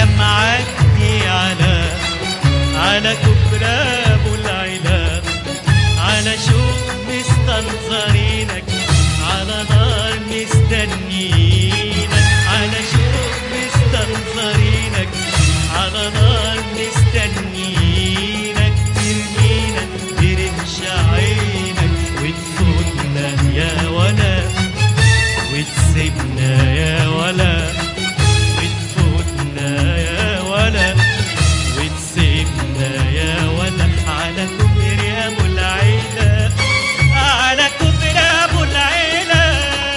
يا معدي على على كبر ابو العلا على شوق مستنظرينك على نار مستنيينك على شوق مستنظرينك على نار مستنيينك ترمينا ترمش عينك وتفوتنا يا ولا وتسيبنا يا ولا وتفوتنا يا ولا وتسيبنا يا ولا على كبر يا ابو العيلة على كبر يا ابو العيلة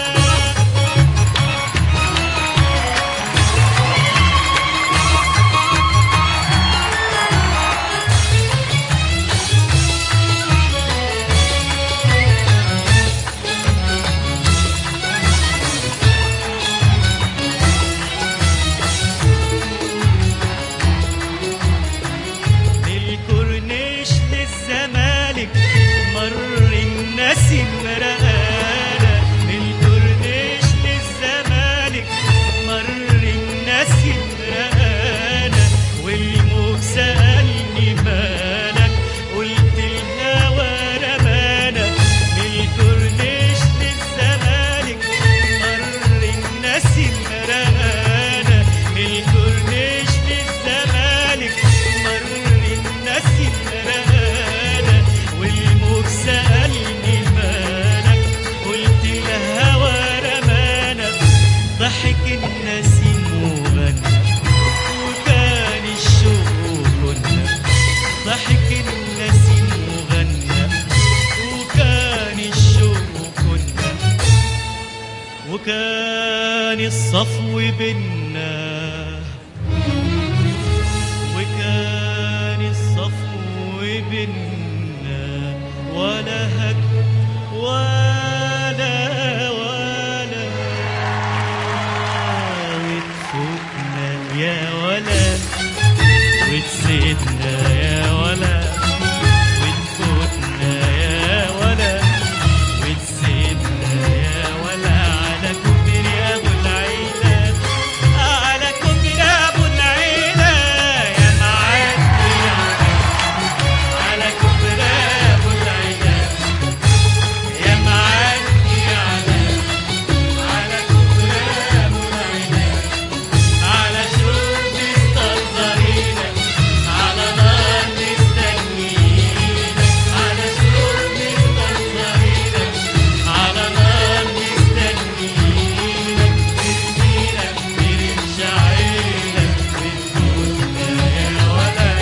للكورنيش للزمالك مر الناس مرقانة للكورنيش للزمالك مر الناس مرقانة والموج سألني مالك قلت الهوى رمانا للكورنيش للزمالك مر الناس مرقانة للكورنيش للزمالك مر الناس مرقانة والموج سألني مالك قلت الهوى رمانا ضحك النسيم وغنى وكان الشوق كنا ضحك النسيم وغنى وكان الشوق كنا وكان الصفو بينا وكان الصفو بينا ولا هد ولا ولا وتفوتنا يا ولا وتسيبنا يا ولا وتفوتنا يا ولا وتسيبنا يا ولا على كبر يا ابو العيلة على كبر يا ابو العيلة يا معدي على كبر يا ابو العيلة يا معدي على على كبر يا ابو العيلة على شوق مستنظرينك على نار مستنيينك على شوق مستنظرينك على نار مستنيينك ترمينا ترمش عينك وتفوتنا يا ولا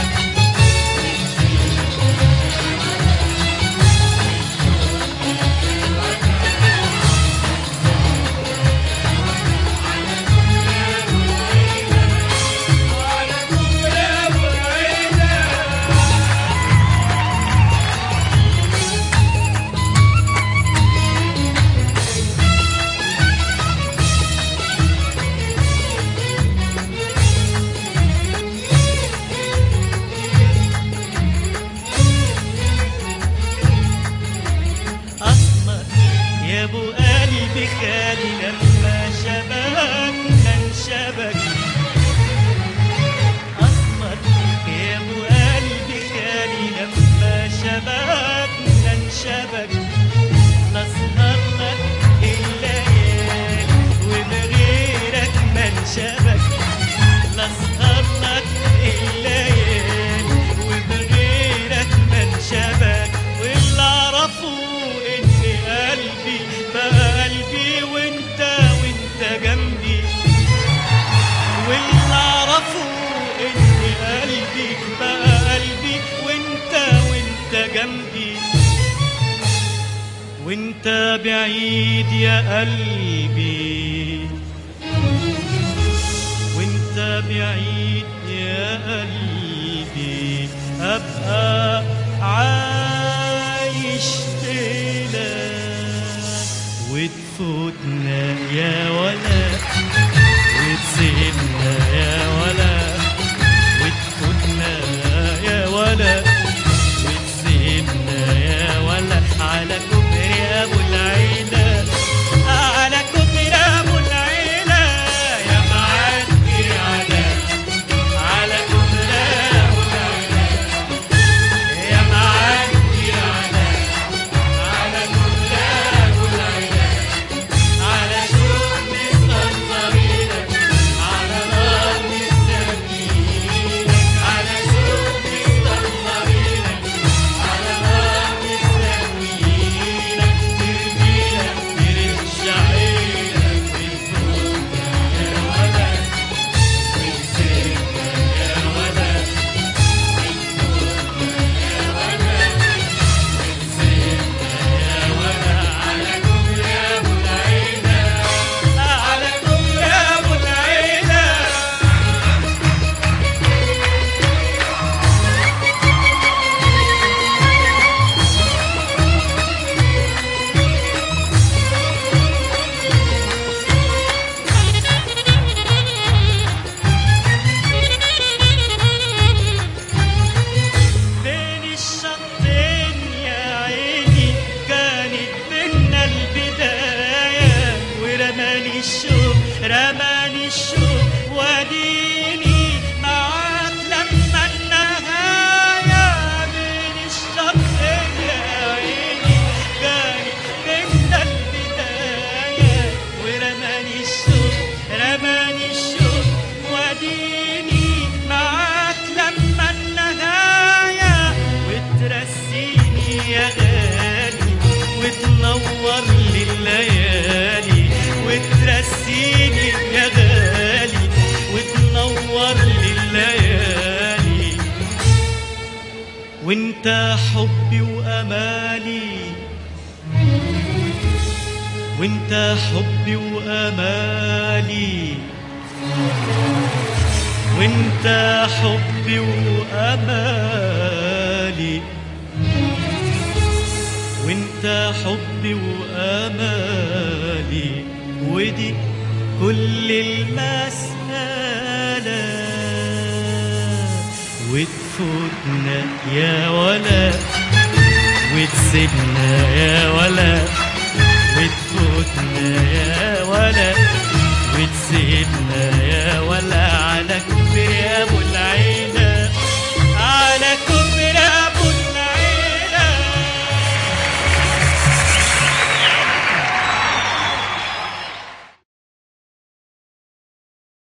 أسمر يا ابو قلبي خالي لما شبكنا انشبك أسمر يا ابو قلبي خالي لما شبكنا انشبك نسهر لك الليالي وبغيرك ما انشبك نسهر لك الليالي وبغيرك ما انشبك واللي اعرفه ان قلبي بقى قلبي وانت وانت جنبي واللي اعرفه ان قلبي بقى قلبي وانت وانت جنبي وانت بعيد يا قلبي وانت بعيد يا قلبي ابقى عايش لك وتفوتنا يا ولا وتسيبنا يا ولا وتفوتنا يا ولا وتسيبنا يا ولا على كبر يا ابو العيله على كبر يا ابو العيله يا معدي على وانت حبي وامالي وانت حبي وامالي وانت حبي وامالي وانت حبي وامالي ودي كل المسألة وتفوتنا يا ولا وتسيبنا يا ولا وتفوتنا يا ولا وتسيبنا يا ولا